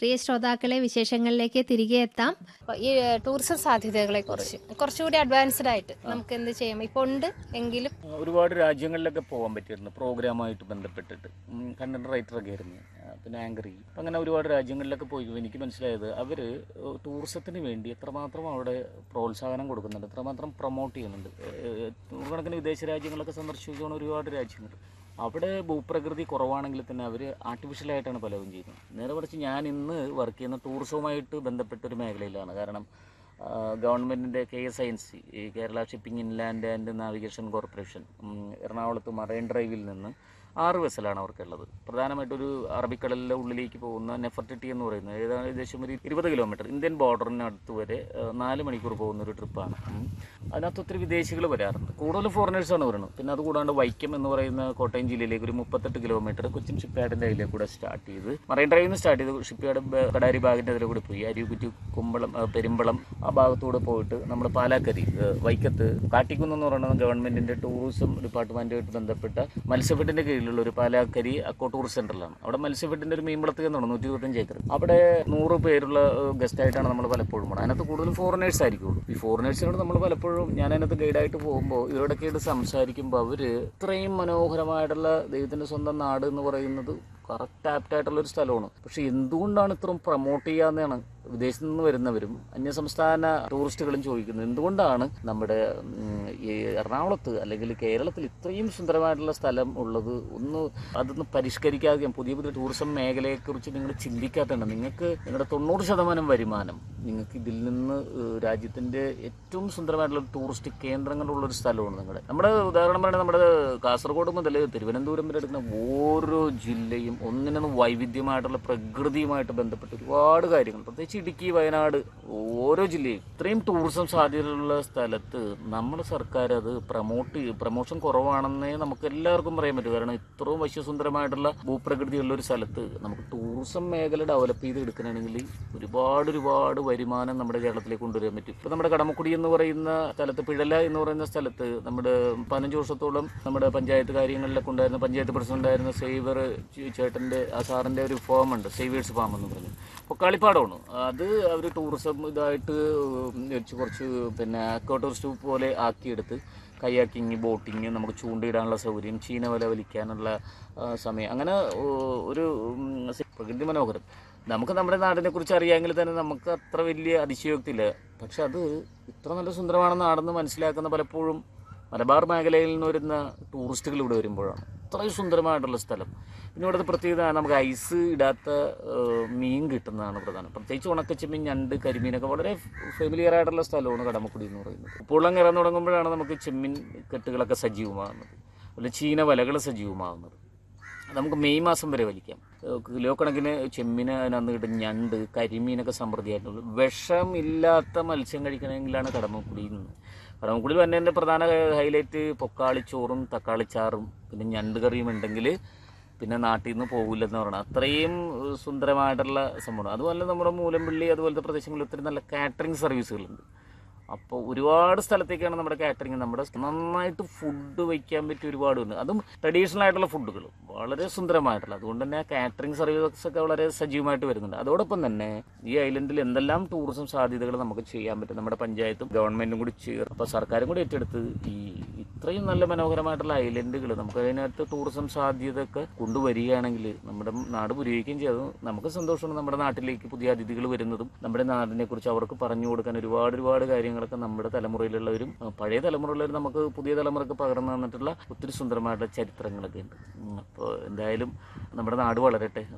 പ്രിയ ശ്രോതാക്കളെ വിശേഷങ്ങളിലേക്ക് തിരികെ എത്താം അപ്പൊ ഈ ടൂറിസം സാധ്യതകളെ കുറിച്ച് കുറച്ചുകൂടി അഡ്വാൻസ്ഡ് ആയിട്ട് നമുക്ക് എന്ത് ചെയ്യാം ഇപ്പൊ ഉണ്ട് എങ്കിലും ഒരുപാട് രാജ്യങ്ങളിലൊക്കെ പോകാൻ പറ്റിയിരുന്നു പ്രോഗ്രാമായിട്ട് ബന്ധപ്പെട്ടിട്ട് കണ്ടന്റ് റൈറ്ററൊക്കെ ആയിരുന്നു ആ, പിന്നെ ആങ്കറി അപ്പം അങ്ങനെ ഒരുപാട് രാജ്യങ്ങളിലൊക്കെ പോയി എനിക്ക് മനസ്സിലായത് അവർ ടൂറിസത്തിന് വേണ്ടി എത്രമാത്രം അവിടെ പ്രോത്സാഹനം കൊടുക്കുന്നുണ്ട് എത്രമാത്രം പ്രൊമോട്ട് ചെയ്യുന്നുണ്ട് ഏഹ്, നൂറുകണക്കിന് വിദേശ രാജ്യങ്ങളൊക്കെ സന്ദർശിച്ചുകൊണ്ട് ഒരുപാട് രാജ്യങ്ങൾ അവിടെ ഭൂപ്രകൃതി കുറവാണെങ്കിൽ തന്നെ അവർ ആർട്ടിഫിഷ്യലായിട്ടാണ് പലതും ചെയ്യുന്നത് നേരെ മറിച്ച് ഞാൻ ഇന്ന് വർക്ക് ചെയ്യുന്ന ടൂറിസവുമായിട്ട് ബന്ധപ്പെട്ട ഒരു മേഖലയിലാണ് കാരണം ഗവൺമെൻറ്റിൻ്റെ K S I N C ഈ Kerala shipping inland and navigation corporation ഉം, എറണാകുളത്ത് മറൈൻ ഡ്രൈവിൽ നിന്ന് ആറ് വെസലാണ് അവർക്കുള്ളത് പ്രധാനമായിട്ടൊരു അറബിക്കടലിൻ്റെ ഉള്ളിലേക്ക് പോകുന്ന നെഫർട്ടിറ്റി എന്ന് പറയുന്നത് ഏതാണ്ട് ഏകദേശം ഒരു ഇരുപത് കിലോമീറ്റർ ഇന്ത്യൻ ബോർഡറിനടുത്ത് വരെ ആ, നാല് മണിക്കൂർ പോകുന്ന ഒരു ട്രിപ്പാണ് ഉം. അതിനകത്ത് ഒത്തിരി വിദേശികൾ വരാറുണ്ട് കൂടുതൽ ഫോറിനേഴ്സാണ് വരുന്നത് പിന്നെ അതുകൂടാണ്ട് വൈക്കം എന്ന് പറയുന്ന കോട്ടയം ജില്ലയിലേക്ക് ഒരു മുപ്പത്തെട്ട് കിലോമീറ്റർ കൊച്ചിൻ ഷിപ്പ്യാർഡിൻ്റെ അതിലേക്ക് കൂടെ സ്റ്റാർട്ട് ചെയ്ത് മറൈൻ ഡ്രൈവിൽ നിന്ന് സ്റ്റാർട്ട് ചെയ്ത് ഷിപ്പ്യാർഡ് ബ- കടാരി ഭാഗിൻ്റെ അതിലെ കൂടെ പോയി അരികുറ്റി കുമ്പളം ആ, പെരുമ്പളം ആ ഭാഗത്തൂടെ പോയിട്ട് നമ്മൾ പാലാക്കരി ഏ, വൈക്കത്ത് കാട്ടിക്കുന്ന് എന്ന് പറയുന്നത് ഗവൺമെൻറ്റിൻ്റെ ടൂറിസം ഡിപ്പാർട്ട്മെൻറ്റുമായിട്ട് ബന്ധപ്പെട്ട മത്സ്യഫെഡിൻ്റെ കീഴിലുള്ള ഒരു പാലാക്കരി അക്കോ ടൂറിസ്റ്റ് സെൻ്ററിലാണ് അവിടെ മത്സ്യഫെഡിൻ്റെ ഒരു മീൻവളത്ത് കേന്ദ്രമാണ് നൂറ്റി ഇരുപത്തഞ്ച് ഏക്കർ അവിടെ നൂറ് പേരുള്ള ഗസ്റ്റ് ആയിട്ടാണ് നമ്മൾ പലപ്പോഴും പോകണം അതിനകത്ത് കൂടുതലും ഫോറിനേഴ്സ് ആയിരിക്കുള്ളൂ ഈ ഫോറിനേഴ്സിനോട് നമ്മൾ പലപ്പോഴും ഞാൻ അതിനകത്ത് ഗൈഡായിട്ട് പോകുമ്പോൾ ഇവരോടൊക്കെ ആയിട്ട് സംസാരിക്കുമ്പോൾ അവർ ഇത്രയും മനോഹരമായിട്ടുള്ള ദൈവത്തിൻ്റെ സ്വന്തം നാട് എന്ന് പറയുന്നത് കറക്റ്റ് ആപ്റ്റ് ആയിട്ടുള്ള ഒരു സ്ഥലമാണ് പക്ഷെ എന്തുകൊണ്ടാണ് ഇത്രയും പ്രൊമോട്ട് ചെയ്യാന്നാണ് വിദേശത്ത് നിന്ന് വരുന്നവരും അന്യസംസ്ഥാന ടൂറിസ്റ്റുകളും ചോദിക്കുന്നത് എന്തുകൊണ്ടാണ് നമ്മുടെ ഉം, ഈ എറണാകുളത്ത് അല്ലെങ്കിൽ കേരളത്തിൽ ഇത്രയും സുന്ദരമായിട്ടുള്ള സ്ഥലം ഉള്ളത് ഒന്ന് അതൊന്ന് പരിഷ്കരിക്കാതെ പുതിയ പുതിയ ടൂറിസം മേഖലയെക്കുറിച്ച് നിങ്ങൾ ചിന്തിക്കാത്തതാണ് നിങ്ങൾക്ക് നിങ്ങളുടെ തൊണ്ണൂറ് ശതമാനം വരുമാനം നിങ്ങൾക്ക് ഇതിൽ നിന്ന് ഏഹ്, രാജ്യത്തിൻ്റെ ഏറ്റവും സുന്ദരമായിട്ടുള്ള ഒരു ടൂറിസ്റ്റ് കേന്ദ്രങ്ങളുള്ള ഒരു സ്ഥലമാണ് നിങ്ങളുടെ നമ്മുടെ ഉദാഹരണം പറയുന്നത് നമ്മുടെ കാസർഗോഡ് മുതൽ തിരുവനന്തപുരം വരെ എടുക്കുന്ന ഓരോ ജില്ലയും ഒന്നിനൊന്ന് വൈവിധ്യമായിട്ടുള്ള പ്രകൃതിയുമായിട്ട് ബന്ധപ്പെട്ട ഒരുപാട് കാര്യങ്ങൾ പ്രത്യേകിച്ച് ഇടുക്കി വയനാട് ഓരോ ജില്ലയും ഇത്രയും ടൂറിസം സാധ്യതയുള്ള സ്ഥലത്ത് നമ്മുടെ സർക്കാർ അത് പ്രൊമോട്ട് പ്രൊമോഷൻ കുറവാണെന്നേ നമുക്ക് എല്ലാവർക്കും പറയാൻ പറ്റും കാരണം ഇത്രയും വശ്യസുന്ദരമായിട്ടുള്ള ഭൂപ്രകൃതിയുള്ള ഒരു സ്ഥലത്ത് നമുക്ക് ടൂറിസം മേഖല ഡെവലപ്പ് ചെയ്ത് എടുക്കണമെങ്കിൽ ഒരുപാട് ഒരുപാട് വരുമാനം നമ്മുടെ കേരളത്തിലേക്ക് കൊണ്ടുവരാൻ പറ്റും ഇപ്പോൾ നമ്മുടെ കടമക്കുടി എന്ന് പറയുന്ന സ്ഥലത്ത് പിഴല എന്ന് പറയുന്ന സ്ഥലത്ത് നമ്മുടെ പതിനഞ്ച് വർഷത്തോളം നമ്മുടെ പഞ്ചായത്ത് കാര്യങ്ങളിലൊക്കെ ഉണ്ടായിരുന്ന പഞ്ചായത്ത് പ്രസിഡന്റ് ആയിരുന്ന സേവർ ചേട്ടൻ്റെ ആ സാറിൻ്റെ ഒരു ഫാം ഉണ്ട് സേവേഴ്സ് ഫാം എന്ന് പറഞ്ഞു അപ്പോൾ കളിപ്പാടമാണ് അത് അവർ ടൂറിസം ഇതായിട്ട് വെച്ച് കുറച്ച് പിന്നെ അക്കോ ടൂറിസ്റ്റ് പോലെ ആക്കിയെടുത്ത് കയാക്കിങ് ബോട്ടിങ് നമുക്ക് ചൂണ്ടയിടാനുള്ള സൗകര്യം ചീന വല വലിക്കാനുള്ള ആ, സമയം അങ്ങനെ ഓ, ഒരു ഉം, പ്രകൃതി മനോഹരം നമുക്ക് നമ്മുടെ നാടിനെ കുറിച്ച് അറിയാമെങ്കിൽ തന്നെ നമുക്ക് അത്ര വലിയ അതിശയോക്തി ഇല്ല പക്ഷെ അത് ഇത്ര നല്ല സുന്ദരமான നാടെന്ന് മനസ്സിലാക്കുന്ന പലപ്പോഴും മലബാർ മേഖലയിൽ നിന്ന് വരുന്ന ടൂറിസ്റ്റുകൾ ഇവിടെ വരുമ്പോഴാണ് ഇത്രയും സുന്ദരമായിട്ടുള്ള സ്ഥലം പിന്നെ ഇവിടുത്തെ പ്രത്യേകത നമുക്ക് ഐസ് ഇടാത്ത ഏഹ്, മീൻ കിട്ടുന്നതാണ് പ്രധാനം പ്രത്യേകിച്ച് ഉണക്കച്ചെമ്മീൻ ഞണ്ട് കരിമീനൊക്കെ വളരെ ഫെമിലിയർ ആയിട്ടുള്ള സ്ഥലമാണ് കടമക്കുടി എന്ന് പറയുന്നത് ഉപ്പുവെള്ളം കയറാൻ തുടങ്ങുമ്പോഴാണ് നമുക്ക് ചെമ്മീൻ കെട്ടുകളൊക്കെ സജീവമാകുന്നത് അതുപോലെ ചീന വലകൾ സജീവമാകുന്നത് അത് നമുക്ക് മെയ് മാസം വരെ വലിക്കാം ഏഹ് കിലോ കണക്കിന് ചെമ്മീന് അതിനകത്ത് കിട്ടും ഞണ്ട് കരിമീനൊക്കെ സമൃദ്ധിയായിട്ടുള്ളൂ വിഷമില്ലാത്ത മത്സ്യം കഴിക്കണമെങ്കിലാണ് കടമക്കുടിയിൽ നിന്ന് കടമക്കുടിയിൽ തന്നെ പ്രധാന ഹൈലൈറ്റ് പൊക്കാളിച്ചോറും തക്കാളിച്ചാറും പിന്നെ ഞണ്ട് കറിയും ഉണ്ടെങ്കിൽ പിന്നെ നാട്ടിൽ നിന്ന് പോകില്ലെന്ന് പറയണം അത്രയും ഏഹ് സുന്ദരമായിട്ടുള്ള സംഭവം അതുപോലെ നമ്മുടെ മൂലമ്പള്ളി അതുപോലത്തെ പ്രദേശങ്ങളിൽ ഒത്തിരി നല്ല കാറ്ററിംഗ് സർവീസുകളുണ്ട് അപ്പോൾ ഒരുപാട് സ്ഥലത്തേക്കാണ് നമ്മുടെ കാറ്ററിംഗ് നമ്മുടെ നന്നായിട്ട് ഫുഡ് വയ്ക്കാൻ പറ്റിയ ഒരുപാടുണ്ട് അതും ട്രഡീഷണൽ ആയിട്ടുള്ള ഫുഡുകൾ വളരെ സുന്ദരമായിട്ടുള്ള അതുകൊണ്ട് തന്നെ കാറ്ററിംഗ് സർവീസസ് ഒക്കെ വളരെ സജീവമായിട്ട് വരുന്നുണ്ട് അതോടൊപ്പം തന്നെ ഈ ഐലൻഡിൽ എന്തെല്ലാം ടൂറിസം സാധ്യതകൾ നമുക്ക് ചെയ്യാൻ പറ്റും നമ്മുടെ പഞ്ചായത്തും ഗവൺമെന്റും കൂടി ചേർ അപ്പോൾ സർക്കാരും കൂടി ഏറ്റെടുത്ത് ഈ ഇത്രയും നല്ല മനോഹരമായിട്ടുള്ള ഐലൻഡുകൾ നമുക്ക് അതിനകത്ത് ടൂറിസം സാധ്യതയൊക്കെ കൊണ്ടുവരികയാണെങ്കിൽ നമ്മുടെ നാട് പുരോഗമിക്കുകയും ചെയ്തു നമുക്ക് സന്തോഷമാണ് നമ്മുടെ നാട്ടിലേക്ക് പുതിയ അതിഥികൾ വരുന്നതും നമ്മുടെ നാടിനെ കുറിച്ച് അവർക്ക് പറഞ്ഞു കൊടുക്കാൻ ഒരുപാട് ഒരുപാട് കാര്യങ്ങളൊക്കെ നമ്മുടെ തലമുറയിലുള്ളവരും ആ, പഴയ തലമുറയിലുള്ളവരും നമുക്ക് പുതിയ തലമുറക്ക് പകർന്നു തന്നിട്ടുള്ള ഒത്തിരി സുന്ദരമായിട്ടുള്ള ചരിത്രങ്ങളൊക്കെ ഉണ്ട് അപ്പോൾ എന്തായാലും നമ്മുടെ നാട് വളരട്ടെ